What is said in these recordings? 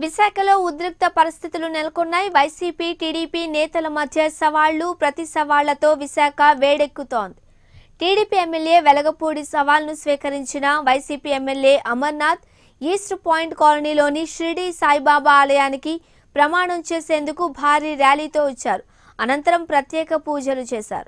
విశాఖలో ఉద్రిక్త పరిస్థితులు నెలకొన్నాయి వైసీపీ టీడీపీ నేతల మధ్య సవాళ్లు ప్రతి సవాళ్లతో విశాఖ వేడెక్కుతోంది టీడీపీ ఎమ్మెల్యే వెలగపూడి సవాల్ను స్వీకరించిన YCP MLA Amarnath east point కాలనీలోని షిరిడి సాయిబాబా ఆలయానికి ప్రమాణం చేసేందుకు భారీ ర్యాలీతో వచ్చారు అనంతరం ప్రత్యేక పూజలు చేశారు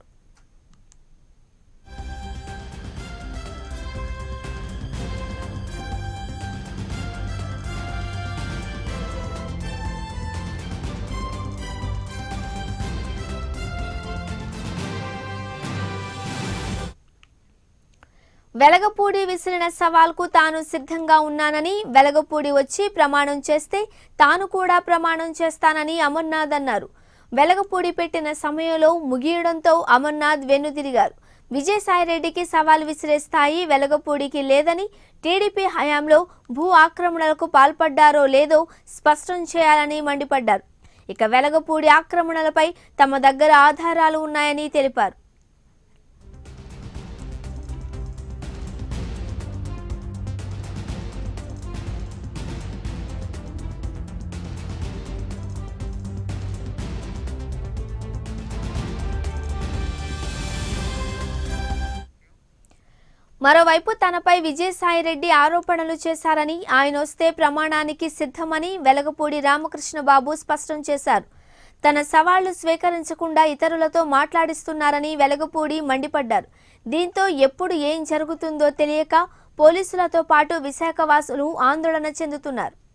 వెలగపూడి విసిరిన సవాల్కు తాను సిద్ధంగా ఉన్నానని వెలగపూడి వచ్చి ప్రమాణం చేస్తే తాను కూడా ప్రమాణం చేస్తానని అమర్నాథ్ అన్నారు వెలగపూడి పెట్టిన సమయంలో ముగియడంతో అమర్నాథ్ వెన్నుదిరిగారు విజయసాయిరెడ్డికి సవాల్ విసిరే స్థాయి వెలగపూడికి లేదని టీడీపీ హయాంలో భూ ఆక్రమణలకు పాల్పడ్డారో లేదో స్పష్టం చేయాలని మండిపడ్డారు ఇక వెలగపూడి ఆక్రమణలపై తమ దగ్గర ఆధారాలు ఉన్నాయని తెలిపారు మరోవైపు తనపై విజయసాయిరెడ్డి ఆరోపణలు చేశారని ఆయన వస్తే ప్రమాణానికి సిద్ధమని వెలగపూడి రామకృష్ణబాబు స్పష్టం చేశారు తన సవాళ్లు స్వీకరించకుండా ఇతరులతో మాట్లాడిస్తున్నారని వెలగపూడి మండిపడ్డారు దీంతో ఎప్పుడు ఏం జరుగుతుందో తెలియక పోలీసులతో పాటు విశాఖ వాసులు ఆందోళన చెందుతున్నారు